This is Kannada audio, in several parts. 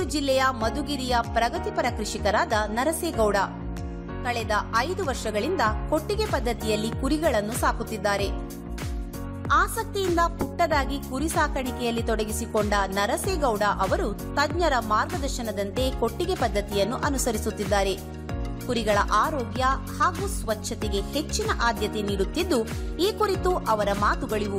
ಜಿಲ್ಲೆಯ ಮಧುಗಿರಿಯ ಪ್ರಗತಿಪರ ಕೃಷಿಕರಾದ ನರಸೇಗೌಡ ಕಳೆದ ಐದು ವರ್ಷಗಳಿಂದ ಕೊಟ್ಟಿಗೆ ಪದ್ಧತಿಯಲ್ಲಿ ಕುರಿಗಳನ್ನು ಸಾಕುತ್ತಿದ್ದಾರೆ ಆಸಕ್ತಿಯಿಂದ ಪುಟ್ಟದಾಗಿ ಕುರಿ ಸಾಕಾಣಿಕೆಯಲ್ಲಿ ತೊಡಗಿಸಿಕೊಂಡ ನರಸೇಗೌಡ ಅವರು ತಜ್ಞರ ಮಾರ್ಗದರ್ಶನದಂತೆ ಕೊಟ್ಟಿಗೆ ಪದ್ಧತಿಯನ್ನು ಅನುಸರಿಸುತ್ತಿದ್ದಾರೆ ಕುರಿಗಳ ಆರೋಗ್ಯ ಹಾಗೂ ಸ್ವಚ್ಛತೆಗೆ ಹೆಚ್ಚಿನ ಆದ್ಯತೆ ನೀಡುತ್ತಿದ್ದು ಈ ಕುರಿತು ಅವರ ಮಾತುಗಳಿವು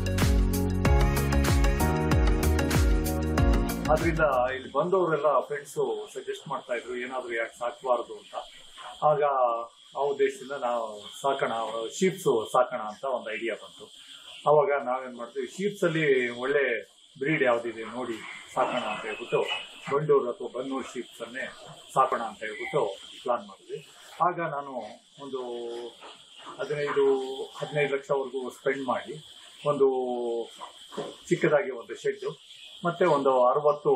ಆದ್ರಿಂದ ಇಲ್ಲಿ ಬಂದವರೆಲ್ಲ ಫ್ರೆಂಡ್ಸ್ ಸಜೆಸ್ಟ್ ಮಾಡ್ತಾ ಇದ್ರು ಏನಾದ್ರು ಯಾಕೆ ಸಾಕಬಾರದು ಅಂತ ಆಗ ಆ ಉದ್ದೇಶದಿಂದ ನಾವು ಸಾಕೋಣ ಶೀಪ್ಸ್ ಸಾಕೋಣ ಅಂತ ಒಂದು ಐಡಿಯಾ ಬಂತು ಅವಾಗ ನಾವೇನ್ ಮಾಡ್ತೀವಿ ಶೀಪ್ಸ್ ಅಲ್ಲಿ ಒಳ್ಳೆ ಬ್ರೀಡ್ ಯಾವ್ದಿದೆ ನೋಡಿ ಸಾಕೋಣ ಅಂತ ಹೇಳ್ಬಿಟ್ಟು ಬಂಡೂರು ಅಥವಾ ಬನ್ನೂರು ಶೀಪ್ಸ್ ಅನ್ನೇ ಸಾಕೋಣ ಅಂತ ಹೇಳ್ಬಿಟ್ಟು ಪ್ಲಾನ್ ಮಾಡಿದ್ವಿ ಆಗ ನಾನು ಒಂದು ಹದಿನೈದು ಹದಿನೈದು ಲಕ್ಷವರೆಗೂ ಸ್ಪೆಂಡ್ ಮಾಡಿ ಒಂದು ಚಿಕ್ಕದಾಗಿ ಒಂದು ಶೆಡ್ಡು ಮತ್ತೆ ಒಂದು ಅರವತ್ತು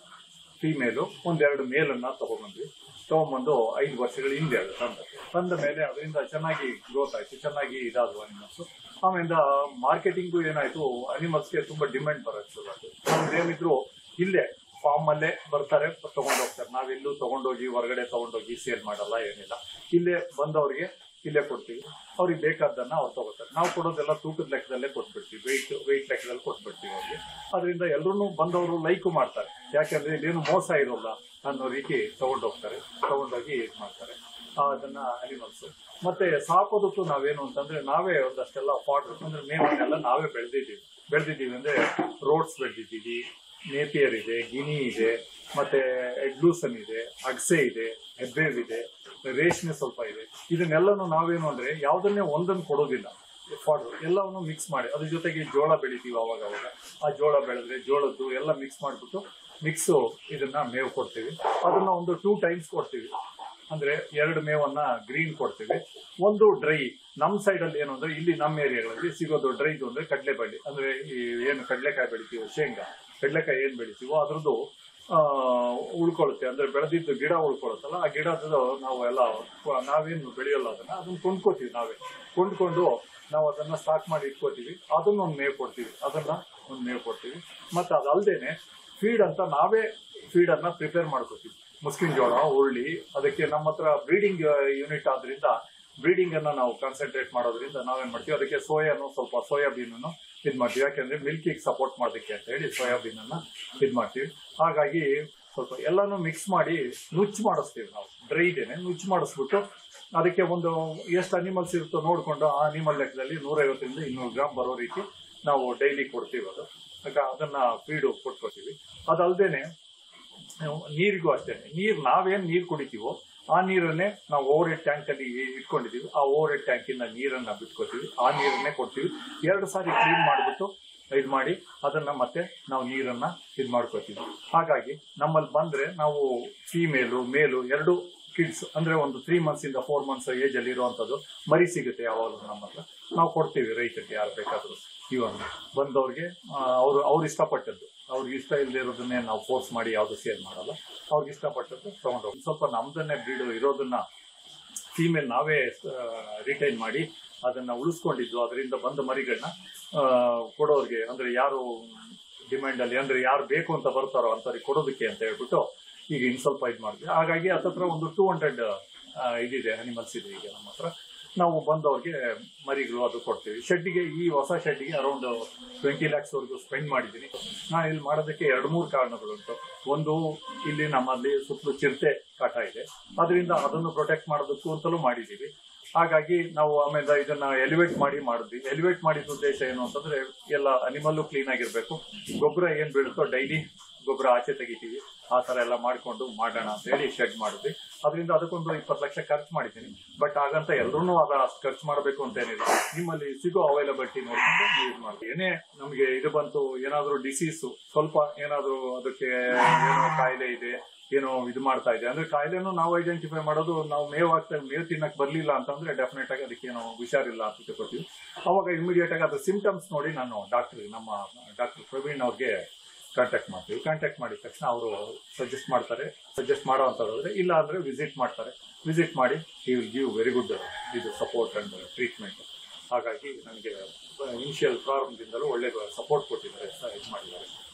ಫೀಮೇಲು ಒಂದೆರಡು ಮೇಲನ್ನ ತಗೊಂಡ್ಬಂದ್ವಿ ತಗೊಂಡ್ಬಂದು ಐದು ವರ್ಷಗಳ ಹಿಂದೆ ಅದು ತಂದ ತಂದ ಮೇಲೆ ಅದರಿಂದ ಚೆನ್ನಾಗಿ ಗ್ರೋತ್ ಆಯ್ತು ಚೆನ್ನಾಗಿ ಇದಾದವು ಅನಿಮಲ್ಸ್ ಆಮೇಲೆ ಮಾರ್ಕೆಟಿಂಗು ಏನಾಯ್ತು ಅನಿಮಲ್ಸ್ಗೆ ತುಂಬಾ ಡಿಮ್ಯಾಂಡ್ ಬರೋದು ಶುರು ಆಯ್ತು ನಮ್ದು ಏನಿದ್ರು ಇಲ್ಲೇ ಫಾರ್ಮ್ ಅಲ್ಲೇ ಬರ್ತಾರೆ ತಗೊಂಡು ಹೋಗ್ತಾರೆ ನಾವೆಲ್ಲೂ ತಗೊಂಡೋಗಿ ಹೊರಗಡೆ ತಗೊಂಡೋಗಿ ಸೇಲ್ ಮಾಡಲ್ಲ ಏನಿಲ್ಲ ಇಲ್ಲೇ ಬಂದವರಿಗೆ ಇಲ್ಲೇ ಕೊಡ್ತೀವಿ ಅವ್ರಿಗೆ ಬೇಕಾದ್ದನ್ನ ಅವ್ರು ತಗೋತಾರೆ ನಾವು ಕೊಡೋದೆಲ್ಲ ತೂಕದ ಲೆಕ್ಕದಲ್ಲೇ ಕೊಟ್ಬಿಡ್ತೀವಿ ವೆಯ್ಟ್ ವೆಯ್ಟ್ ಲೆಕ್ಕದಲ್ಲಿ ಕೊಟ್ಬಿಡ್ತೀವಿ ಅವ್ರಿಗೆ ಅದರಿಂದ ಎಲ್ಲರೂ ಬಂದವರು ಲೈಕು ಮಾಡ್ತಾರೆ ಯಾಕಂದ್ರೆ ಇದೇನು ಮೋಸ ಇರೋಲ್ಲ ಅನ್ನೋ ರೀತಿ ತಗೊಂಡೋಗ್ತಾರೆ ತಗೊಂಡೋಗಿ ಇದು ಮಾಡ್ತಾರೆ ಆ, ಅದನ್ನ ಅನಿಮಲ್ಸ್ ಮತ್ತೆ ಸಾಕೋದಕ್ಕೂ ನಾವೇನು ಅಂತಂದ್ರೆ ನಾವೇ ಒಂದಷ್ಟೆಲ್ಲ ಫಾರ್ಡರ್ ಅಂದ್ರೆ ಮೇವನ್ನೆಲ್ಲ ನಾವೇ ಬೆಳೆದಿದ್ದೀವಿ ಬೆಳೆದಿದ್ದೀವಿ ಅಂದ್ರೆ ರೋಡ್ಸ್ ಬೆಳೆದಿದ್ದೀವಿ ನೇಪಿಯರ್ ಇದೆ ಗಿನಿ ಇದೆ ಮತ್ತೆ ಎಗ್ಲೂಸನ್ ಇದೆ ಅಗ್ಸೆ ಇದೆ ಹೆಬ್ಬೇವ್ ಇದೆ ರೇಷ್ಮೆ ಸ್ವಲ್ಪ ಇದೆ ಇದನ್ನೆಲ್ಲನೂ ನಾವೇನು ಅಂದ್ರೆ ಯಾವ್ದನ್ನೇ ಒಂದನ್ನು ಕೊಡೋದಿಲ್ಲ ಫಾರ್ಡರ್ ಎಲ್ಲವನ್ನು ಮಿಕ್ಸ್ ಮಾಡಿ ಅದ್ರ ಜೊತೆಗೆ ಜೋಳ ಬೆಳಿತೀವಿ ಅವಾಗ ಅವಾಗ ಆ ಜೋಳ ಬೆಳೆದ್ರೆ ಜೋಳದ್ದು ಎಲ್ಲ ಮಿಕ್ಸ್ ಮಾಡ್ಬಿಟ್ಟು ಮಿಕ್ಸ್ ಇದನ್ನ ಮೇವು ಕೊಡ್ತೀವಿ ಅದನ್ನ ಒಂದು ಟೂ ಟೈಮ್ಸ್ ಕೊಡ್ತೀವಿ ಅಂದ್ರೆ ಎರಡು ಮೇವನ್ನ ಗ್ರೀನ್ ಕೊಡ್ತೀವಿ ಒಂದು ಡ್ರೈ ನಮ್ ಸೈಡ್ ಅಲ್ಲಿ ಏನು ಅಂದ್ರೆ ಇಲ್ಲಿ ನಮ್ಮ ಏರಿಯಾಗಳಲ್ಲಿ ಸಿಗೋದು ಡ್ರೈದು ಅಂದ್ರೆ ಕಡಲೆಬಳ್ಳಿ ಅಂದ್ರೆ ಈ ಏನು ಕಡಲೆಕಾಯಿ ಬೆಳಿತೀವೋ ಶೇಂಗಾ ಕಡಲೆಕಾಯಿ ಏನ್ ಬೆಳಿತೀವೋ ಅದ್ರದ್ದು ಆ, ಉಳ್ಕೊಳ್ಳುತ್ತೆ ಅಂದ್ರೆ ಬೆಳೆದಿದ್ದು ಗಿಡ ಉಳ್ಕೊಳ್ಳುತ್ತಲ್ಲ ಆ ಗಿಡದ ನಾವು ಎಲ್ಲ ನಾವೇನು ಬೆಳೆಯಲ್ಲ ಅದನ್ನ ಅದನ್ನ ಕೊಂಡ್ಕೋತೀವಿ ನಾವೇ ಕೊಂಡ್ಕೊಂಡು ನಾವು ಅದನ್ನ ಸ್ಟಾಕ್ ಮಾಡಿ ಇಟ್ಕೋತೀವಿ ಅದನ್ನ ಒಂದು ಮೇವು ಕೊಡ್ತೀವಿ ಅದನ್ನ ಒಂದು ಮೇವು ಕೊಡ್ತೀವಿ ಮತ್ತೆ ಅದಲ್ದೇನೆ ಫೀಡ್ ಅಂತ ನಾವೇ ಫೀಡ್ ಅನ್ನ ಪ್ರಿಪೇರ್ ಮಾಡ್ಕೋತೀವಿ ಮುಸ್ಕಿನ ಜೋಳ ಉರುಳಿ ಅದಕ್ಕೆ ನಮ್ಮ ಹತ್ರ ಬ್ರೀಡಿಂಗ್ ಯೂನಿಟ್ ಆದ್ರಿಂದ ಬ್ರೀಡಿಂಗ್ ಅನ್ನ ನಾವು ಕಾನ್ಸಂಟ್ರೇಟ್ ಮಾಡೋದ್ರಿಂದ ನಾವೇನ್ ಮಾಡ್ತೀವಿ ಅದಕ್ಕೆ ಸೋಯಾನು ಸ್ವಲ್ಪ ಸೋಯಾಬೀನ್ ಅನ್ನು ಇದ್ ಮಾಡ್ತೀವಿ ಯಾಕಂದ್ರೆ ಮಿಲ್ಕಿಗೆ ಸಪೋರ್ಟ್ ಮಾಡೋದಕ್ಕೆ ಅಂತ ಹೇಳಿ ಸೋಯಾಬೀನ್ ಅನ್ನ ಇದ್ ಮಾಡ್ತೀವಿ ಹಾಗಾಗಿ ಸ್ವಲ್ಪ ಎಲ್ಲಾನು ಮಿಕ್ಸ್ ಮಾಡಿ ನುಚ್ಚು ಮಾಡಿಸ್ತೀವಿ ನಾವು ಡ್ರೈ ಇದೇನೆ ನುಚ್ಚು ಮಾಡಿಸ್ಬಿಟ್ಟು ಅದಕ್ಕೆ ಒಂದು ಎಷ್ಟು ಅನಿಮಲ್ಸ್ ಇರುತ್ತೋ ನೋಡ್ಕೊಂಡು ಆ ಅನಿಮಲ್ ಲೆಕ್ಕದಲ್ಲಿ ನೂರೈವತ್ತರಿಂದ ಇನ್ನೂರು ಗ್ರಾಮ್ ಬರೋ ರೀತಿ ನಾವು ಡೈಲಿ ಕೊಡ್ತೀವಿ ಅದು ಆಗ ಅದನ್ನ ಫೀಡು ಕೊಟ್ಕೋತೀವಿ ಅದಲ್ದೇನೆ ನೀರಿಗೂ ಅಷ್ಟೇ ನೀರ್ ನಾವೇನ್ ನೀರ್ ಕುಡಿತೀವೋ ಆ ನೀರನ್ನೇ ನಾವು ಓವರ್ ಹೆಡ್ ಟ್ಯಾಂಕ್ ಅಲ್ಲಿ ಇಟ್ಕೊಂಡಿದೀವಿ ಆ ಓವರ್ ಹೆಡ್ ಟ್ಯಾಂಕ್ ಇಂದ ನೀರನ್ನ ಬಿಟ್ಕೋತೀವಿ ಆ ನೀರನ್ನೇ ಕೊಡ್ತೀವಿ ಎರಡು ಸಾರಿ ಕ್ಲೀನ್ ಮಾಡಿಬಿಟ್ಟು ಇದು ಮಾಡಿ ಅದನ್ನ ಮತ್ತೆ ನಾವು ನೀರನ್ನ ಇದು ಮಾಡ್ಕೋತೀವಿ ಹಾಗಾಗಿ ನಮ್ಮಲ್ಲಿ ಬಂದ್ರೆ ನಾವು ಫೀಮೇಲು ಮೇಲು ಎರಡು ಕಿಡ್ಸ್ ಅಂದ್ರೆ ಒಂದು ತ್ರೀ ಮಂತ್ಸ್ ಇಂದ ಫೋರ್ ಮಂತ್ಸ್ ಏಜ್ ಅಲ್ಲಿ ಇರುವಂತದ್ದು ಮರಿ ಸಿಗುತ್ತೆ ಯಾವಾಗಲೂ ನಮ್ಮ ಹತ್ರ ನಾವು ಕೊಡ್ತೀವಿ ರೈತರಿಗೆ ಯಾರು ಬೇಕಾದ್ರೂ ಇವನ್ನು ಬಂದವ್ರಿಗೆ ಅವರು ಅವ್ರು ಇಷ್ಟಪಟ್ಟದ್ದು ಅವ್ರಿಗೆ ಇಷ್ಟ ಇಲ್ಲದೆ ಇರೋದನ್ನೇ ನಾವು ಫೋರ್ಸ್ ಮಾಡಿ ಯಾವ್ದು ಸೇಲ್ ಮಾಡಲ್ಲ ಅವ್ರಿಗೆ ಇಷ್ಟಪಟ್ಟದ್ದು ತಗೊಂಡೋಗಿ ಸ್ವಲ್ಪ ನಮ್ದನ್ನೇ ಬ್ರೀಡು ಇರೋದನ್ನ ಫೀಮೇಲ್ ನಾವೇ ರಿಟೈನ್ ಮಾಡಿ ಅದನ್ನ ಉಳಿಸ್ಕೊಂಡಿದ್ದು ಅದರಿಂದ ಬಂದ ಮರಿಗಳನ್ನ ಕೊಡೋರಿಗೆ ಅಂದ್ರೆ ಯಾರು ಡಿಮ್ಯಾಂಡ್ ಅಲ್ಲಿ ಅಂದ್ರೆ ಯಾರು ಬೇಕು ಅಂತ ಬರ್ತಾರೋ ಅಂತವ್ರಿಗೆ ಕೊಡೋದಕ್ಕೆ ಅಂತ ಹೇಳ್ಬಿಟ್ಟು ಈಗ ಇನ್ ಸ್ವಲ್ಪ ಇದು ಮಾಡಿದ್ವಿ ಹಾಗಾಗಿ ಹತ್ತತ್ರ ಒಂದು ಟೂ ಹಂಡ್ರೆಡ್ ಇದಿದೆ ಅನಿಮಲ್ಸ್ ಇದೆ ಈಗ ನಮ್ಮ ಹತ್ರ ನಾವು ಬಂದವ್ರಿಗೆ ಮರಿಗಳು ಅದು ಕೊಡ್ತೀವಿ ಶೆಡ್ಡಿಗೆ ಈ ಹೊಸ ಶೆಡ್ಡಿಗೆ ಅರೌಂಡ್ ಟ್ವೆಂಟಿ ಲ್ಯಾಕ್ಸ್ ವರೆಗೂ ಸ್ಪೆಂಡ್ ಮಾಡಿದ್ದೀನಿ ನಾನು ಇಲ್ಲಿ ಮಾಡೋದಕ್ಕೆ ಎರಡು ಮೂರು ಕಾರಣಗಳುಂಟು ಒಂದು ಇಲ್ಲಿ ನಮ್ಮಲ್ಲಿ ಸುತ್ತಲೂ ಚಿರತೆ ಕಾಟ ಇದೆ ಅದರಿಂದ ಅದನ್ನು ಪ್ರೊಟೆಕ್ಟ್ ಮಾಡೋದಕ್ಕೂ ಅಂತಲೂ ಮಾಡಿದ್ದೀವಿ ಹಾಗಾಗಿ ನಾವು ಆಮೇಲೆ ಇದನ್ನ ಎಲಿವೇಟ್ ಮಾಡಿ ಮಾಡಿದ್ವಿ ಎಲಿವೇಟ್ ಮಾಡಿದ ಉದ್ದೇಶ ಏನು ಅಂತಂದ್ರೆ ಎಲ್ಲ ಅನಿಮಲ್ಲು ಕ್ಲೀನ್ ಆಗಿರ್ಬೇಕು ಗೊಬ್ಬರ ಏನ್ ಬೀಳುತ್ತೋ ಡೈಲಿ ಗೊಬ್ಬರ ಆಚೆ ತೆಗಿತೀವಿ ಆ ತರ ಎಲ್ಲ ಮಾಡ್ಕೊಂಡು ಮಾಡೋಣ ಅಂತ ಹೇಳಿ ಶೆಡ್ ಮಾಡಿದ್ವಿ ಅದರಿಂದ ಅದಕ್ಕೊಂದು ಇಪ್ಪತ್ತು ಲಕ್ಷ ಖರ್ಚು ಮಾಡಿದ್ದೀನಿ ಬಟ್ ಹಾಗಂತ ಎಲ್ಲರೂ ಅದ ಅಷ್ಟು ಖರ್ಚು ಮಾಡಬೇಕು ಅಂತ ಏನಿಲ್ಲ ನಿಮ್ಮಲ್ಲಿ ಸಿಗೋ ಅವೈಲಬಿಲಿಟಿ ನೋಡ್ಕೊಂಡು ನೀವು ಇದು ಮಾಡಿ ಏನೇ ನಮಗೆ ಇದು ಬಂತು ಏನಾದ್ರೂ ಡಿಸೀಸ್ ಸ್ವಲ್ಪ ಏನಾದ್ರೂ ಅದಕ್ಕೆ ಏನೋ ಕಾಯಿಲೆ ಇದೆ ಏನೋ ಇದು ಮಾಡ್ತಾ ಇದೆ ಅಂದ್ರೆ ಕಾಯಿಲೆನೂ ನಾವು ಐಡೆಂಟಿಫೈ ಮಾಡೋದು ನಾವು ಮೇವ್ ಆಗ್ತಾ ಮೇವ್ ತಿನ್ನಕ್ ಬರ್ಲಿಲ್ಲ ಅಂತಂದ್ರೆ ಡೆಫಿನೆಟ್ ಆಗಿ ಅದಕ್ಕೆ ಏನೋ ಹುಷಾರಿಲ್ಲ ಅಂತ ತಿಳ್ಕೊತೀವಿ ಅವಾಗ ಇಮಿಡಿಯೇಟ್ ಆಗಿ ಅದ್ರ ಸಿಂಪ್ಟಮ್ಸ್ ನೋಡಿ ನಾನು ಡಾಕ್ಟರ್ ನಮ್ಮ ಡಾಕ್ಟರ್ ಪ್ರವೀಣ್ ಅವ್ರಿಗೆ ಕಾಂಟ್ಯಾಕ್ಟ್ ಮಾಡ್ತೀವಿ ಕಾಂಟ್ಯಾಕ್ಟ್ ಮಾಡಿದ ತಕ್ಷಣ ಅವರು ಸಜೆಸ್ಟ್ ಮಾಡ್ತಾರೆ ಸಜೆಸ್ಟ್ ಮಾಡೋ ಅಂತಂದ್ರೆ ಇಲ್ಲ ಅಂದ್ರೆ ವಿಸಿಟ್ ಮಾಡ್ತಾರೆ ವಿಸಿಟ್ ಮಾಡಿ ಈ ವಿಲ್ ಗಿವ್ ವೆರಿ ಗುಡ್ ಇದು ಸಪೋರ್ಟ್ ಅಂಡ್ ಟ್ರೀಟ್ಮೆಂಟ್ ಹಾಗಾಗಿ ನನಗೆ ಇನಿಷಿಯಲ್ ಪ್ರಾರಂಭದಿಂದಲೂ ಒಳ್ಳೆ ಸಪೋರ್ಟ್ ಕೊಟ್ಟಿದ್ದಾರೆ ಇದು ಮಾಡಿದ್ದಾರೆ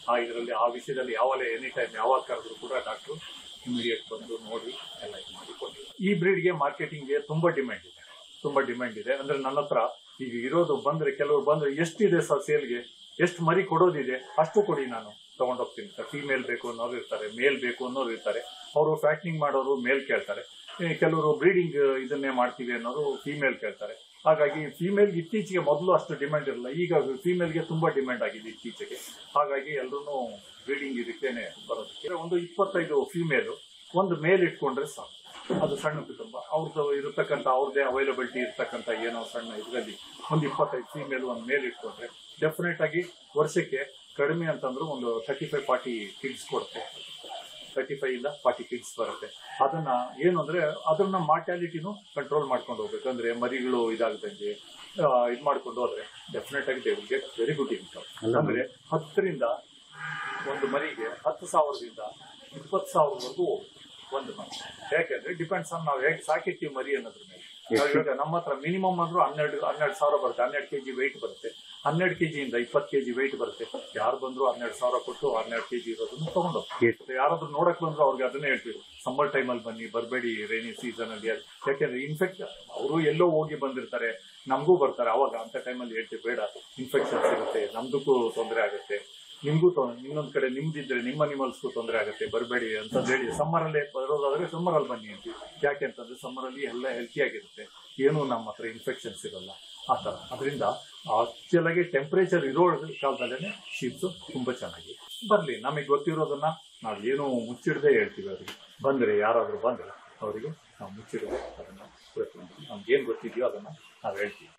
ಆ ಇದರಲ್ಲಿ ಆ ವಿಷಯದಲ್ಲಿ ಯಾವಲೇ ಎನಿ ಟೈಮ್ ಯಾವಾಗ ಕರೆದ್ರು ಕೂಡ ಡಾಕ್ಟ್ರು ಇಮಿಡಿಯೇಟ್ ಬಂದು ನೋಡಿ ಎಲ್ಲ ಇದು ಮಾಡಿ ಕೊಟ್ಟಿದ್ದಾರೆ ಈ ಬ್ರೀಡ್ಗೆ ಮಾರ್ಕೆಟಿಂಗ್ಗೆ ತುಂಬಾ ಡಿಮ್ಯಾಂಡ್ ಇದೆ ತುಂಬಾ ಡಿಮ್ಯಾಂಡ್ ಇದೆ ಅಂದ್ರೆ ನನ್ನ ಹತ್ರ ಈಗ ಇರೋದು ಬಂದ್ರೆ ಕೆಲವರು ಬಂದ್ರೆ ಎಷ್ಟಿದೆ ಸರ್ ಸೇಲ್ಗೆ ಎಷ್ಟು ಮರಿ ಕೊಡೋದಿದೆ ಅಷ್ಟು ಕೊಡಿ ನಾನು ತಗೊಂಡೋಗ್ತೀನಿ ಸರ್ ಫೀಮೇಲ್ ಬೇಕು ಅನ್ನೋರು ಇರ್ತಾರೆ ಮೇಲ್ ಬೇಕು ಅನ್ನೋರು ಇರ್ತಾರೆ ಅವರು ಫ್ಯಾಟ್ನಿಂಗ್ ಮಾಡೋರು ಮೇಲ್ ಕೇಳ್ತಾರೆ ಈ ಕೆಲವರು ಬ್ರೀಡಿಂಗ್ ಇದನ್ನೇ ಮಾಡ್ತೀವಿ ಅನ್ನೋರು ಫೀಮೇಲ್ ಕೇಳ್ತಾರೆ ಹಾಗಾಗಿ ಫೀಮೇಲ್ ಇತ್ತೀಚೆಗೆ ಮೊದಲು ಅಷ್ಟು ಡಿಮ್ಯಾಂಡ್ ಇರಲ್ಲ ಈಗ ಫೀಮೇಲ್ಗೆ ತುಂಬಾ ಡಿಮ್ಯಾಂಡ್ ಆಗಿದೆ ಇತ್ತೀಚೆಗೆ ಹಾಗಾಗಿ ಎಲ್ಲರೂ ಬ್ರೀಡಿಂಗ್ ಇದಕ್ಕೇನೆ ಬರೋದಕ್ಕೆ ಒಂದು ಇಪ್ಪತ್ತೈದು ಫೀಮೇಲು ಒಂದು ಮೇಲ್ ಇಟ್ಕೊಂಡ್ರೆ ಸಾಕು ಅದು ಸಣ್ಣ ಕುಟುಂಬ ಅವ್ರದ್ದು ಇರತಕ್ಕಂಥ ಅವ್ರದ್ದೇ ಅವೈಲಬಿಲಿಟಿ ಇರ್ತಕ್ಕಂಥ ಏನೋ ಸಣ್ಣ ಇದರಲ್ಲಿ ಒಂದು ಇಪ್ಪತ್ತೈದು ಫೀಮೇಲ್ ಒಂದು ಮೇಲ್ ಇಟ್ಕೊಂಡ್ರೆ ಡೆಫಿನೆಟ್ ಆಗಿ ವರ್ಷಕ್ಕೆ ಕಡಿಮೆ ಅಂತಂದ್ರೂ ಒಂದು ಥರ್ಟಿ ಫೈವ್ ಫಾರ್ಟಿ ಕಿಡ್ಸ್ ಕೊಡುತ್ತೆ ತರ್ಟಿ ಫೈವ್ ಇಂದ ಫಾರ್ಟಿ ಕಿಡ್ಸ್ ಬರುತ್ತೆ ಅದನ್ನ ಏನು ಅಂದ್ರೆ ಅದನ್ನ ಮಾರ್ಟ್ಯಾಲಿಟಿನೂ ಕಂಟ್ರೋಲ್ ಮಾಡ್ಕೊಂಡು ಹೋಗ್ಬೇಕು ಅಂದ್ರೆ ಮರಿಗಳು ಇದಾಗದಂಗೆ ಇದು ಮಾಡ್ಕೊಂಡು ಹೋದ್ರೆ ಡೆಫಿನೆಟ್ ಆಗಿ they get very good income ಅಂದ್ರೆ ಹತ್ತರಿಂದ ಒಂದು ಮರಿಗೆ ಹತ್ತು ಸಾವಿರದಿಂದ ಇಪ್ಪತ್ತು ಸಾವಿರವರೆಗೂ ಹೋಗುತ್ತೆ ಒಂದು ಮರಿ ಯಾಕೆಂದ್ರೆ ಡಿಪೆಂಡ್ಸ್ ಆನ್ ನಾವು ಹೇಗೆ ಸಾಕಿರ್ತೀವಿ ಮರಿ ಅನ್ನೋದ್ರ ಮೇಲೆ ನಾವ್ ಇವಾಗ ನಮ್ಮ ಹತ್ರ ಮಿನಿಮಮ್ ಅಂದ್ರೂ ಹನ್ನೆರಡು ಹನ್ನೆರಡು ಸಾವಿರ ಬರುತ್ತೆ ಹನ್ನೆರಡು ಕೆಜಿ ವೆಯ್ಟ್ ಬರುತ್ತೆ ಹನ್ನೆರಡು ಕೆಜಿಯಿಂದ ಇಪ್ಪತ್ತು ಕೆಜಿ ವೆಯ್ಟ್ ಬರುತ್ತೆ ಯಾರು ಬಂದ್ರು ಹನ್ನೆರಡು ಸಾವಿರ ಕೊಟ್ಟು ಹನ್ನೆರಡು ಕೆಜಿ ಇರೋದನ್ನ ತಗೊಂಡು ಹೋಗ್ತಾರೆ. ಯಾರಾದ್ರೂ ನೋಡಕ್ ಬಂದ್ರು ಅವ್ರಿಗೆ ಅದನ್ನೇ ಹೇಳ್ತೀವಿ ಸಮ್ಮರ್ ಟೈಮಲ್ಲಿ ಬನ್ನಿ ಬರಬೇಡಿ ರೈನಿ ಸೀಸನ್ ಅಲ್ಲಿ ಅದು. ಯಾಕೆಂದ್ರೆ ಇನ್ಫೆಕ್ಟ್ ಅವರು ಎಲ್ಲೋ ಹೋಗಿ ಬಂದಿರ್ತಾರೆ ನಮಗೂ ಬರ್ತಾರೆ ಅವಾಗ ಅಂತ ಟೈಮಲ್ಲಿ ಹೇಳ್ತೀವಿ ಬೇಡ ಇನ್ಫೆಕ್ಷನ್ಸ್ ಇರುತ್ತೆ ನಮ್ದಕ್ಕೂ ತೊಂದರೆ ಆಗುತ್ತೆ ನಿಮ್ಗೂ ತೊ- ಇನ್ನೊಂದ್ ಕಡೆ ನಿಮ್ದಿದ್ರೆ ನಿಮ್ಮ ಅನಿಮಲ್ಸ್ಗೂ ತೊಂದರೆ ಆಗುತ್ತೆ ಬರಬೇಡಿ ಅಂತ ಹೇಳಿ ಸಮ್ಮರ್ ಅಲ್ಲೇ ಬರೋದಾದ್ರೆ ಸಮ್ಮರ್ ಅಲ್ಲಿ ಬನ್ನಿ ಅಂತೀವಿ ಯಾಕೆ ಅಂತಂದ್ರೆ ಸಮ್ಮರ್ ಅಲ್ಲಿ ಎಲ್ಲ ಹೆಲ್ತಿ ಆಗಿರುತ್ತೆ ಏನು ನಮ್ಮ ಹತ್ರ ಇನ್ಫೆಕ್ಷನ್ಸ್ ಇರಲ್ಲ ಆ ತರ ಅದರಿಂದ ಆಕ್ಚುಲಾಗಿ ಟೆಂಪರೇಚರ್ ಇರೋ ಕಾಲದಲ್ಲೇ ಶೀಪ್ಸ್ ತುಂಬಾ ಚೆನ್ನಾಗಿ ಬರ್ಲಿ ನಮಗೆ ಗೊತ್ತಿರೋದನ್ನ ನಾವು ಏನು ಮುಚ್ಚಿಡದೆ ಹೇಳ್ತೀವಿ ಅವರಿಗೆ ಬಂದ್ರೆ ಯಾರಾದ್ರೂ ಬಂದ್ರೆ ಅವರಿಗೆ ನಾವು ಮುಚ್ಚಿಡದೆ ಅದನ್ನ ಪ್ರತಿಯೊಂದು ನಮ್ಗೆ ಏನ್ ಗೊತ್ತಿದೆಯೋ ಅದನ್ನ ನಾವು ಹೇಳ್ತೀವಿ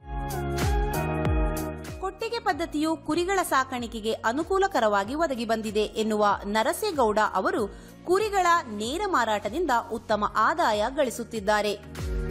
ಕೊಟ್ಟಿಗೆ ಪದ್ಧತಿಯು ಕುರಿಗಳ ಸಾಕಾಣಿಕೆಗೆ ಅನುಕೂಲಕರವಾಗಿ ಒದಗಿ ಬಂದಿದೆ ಎನ್ನುವ ನರಸೇಗೌಡ ಅವರು ಕುರಿಗಳ ನೇರ ಮಾರಾಟದಿಂದ ಉತ್ತಮ ಆದಾಯ ಗಳಿಸುತ್ತಿದ್ದಾರೆ